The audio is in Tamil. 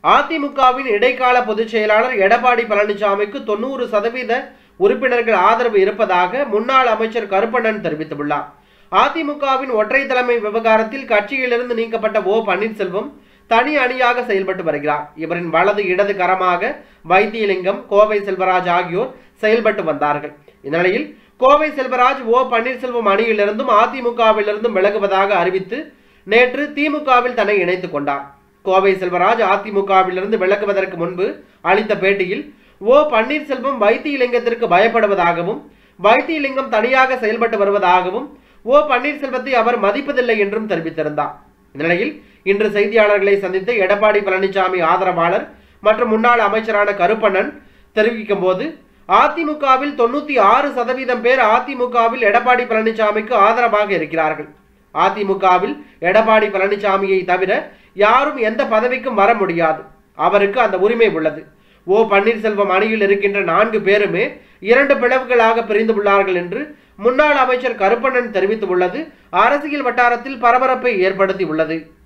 அதிமுகவின் இடைக்கால பொதுச் செயலாளர் எடப்பாடி பழனிசாமிக்கு தொண்ணூறு சதவீத உறுப்பினர்கள் ஆதரவு இருப்பதாக முன்னாள் அமைச்சர் கருப்பண்ணன் தெரிவித்துள்ளார் அதிமுகவின் ஒற்றை தலைமை விவகாரத்தில் கட்சியிலிருந்து நீக்கப்பட்ட ஓ பன்னீர்செல்வம் தனி அணியாக செயல்பட்டு வருகிறார் இவரின் வலது இடது கரமாக வைத்தியலிங்கம் கோவை செல்வராஜ் ஆகியோர் செயல்பட்டு வந்தார்கள் இந்நிலையில் கோவை செல்வராஜ் ஓ பன்னீர்செல்வம் அணியிலிருந்தும் அதிமுகவிலிருந்தும் விலகுவதாக அறிவித்து நேற்று திமுகவில் தன்னை இணைத்துக் கொண்டார் கோவை செல்வராஜ் அதிமுகவிலிருந்து விலகுவதற்கு முன்பு அளித்த பேட்டியில் ஓ பன்னீர்செல்வம் வைத்தியலிங்கத்திற்கு பயப்படுவதாகவும் வைத்தியலிங்கம் தனியாக செயல்பட்டு வருவதாகவும் ஓ பன்னீர்செல்வத்தை அவர் மதிப்பதில்லை என்றும் தெரிவித்திருந்தார் இந்நிலையில் இன்று செய்தியாளர்களை சந்தித்த எடப்பாடி பழனிசாமி ஆதரவாளர் மற்றும் முன்னாள் அமைச்சரான கருப்பண்ணன் தெரிவிக்கும் போது அதிமுகவில் தொண்ணூத்தி ஆறு சதவீதம் பேர் அதிமுகவில் எடப்பாடி பழனிசாமிக்கு ஆதரவாக இருக்கிறார்கள் அதிமுகவில் எடப்பாடி பழனிசாமியை தவிர யாரும் எந்த பதவிக்கும் வர முடியாது அவருக்கு அந்த உரிமை உள்ளது ஓ பன்னீர்செல்வம் அணியில் இருக்கின்ற நான்கு பேருமே இரண்டு பிளவுகளாக பிரிந்து உள்ளார்கள் என்று முன்னாள் அமைச்சர் கருப்பண்ணன் தெரிவித்துள்ளது அரசியல் வட்டாரத்தில் பரபரப்பை ஏற்படுத்தி உள்ளது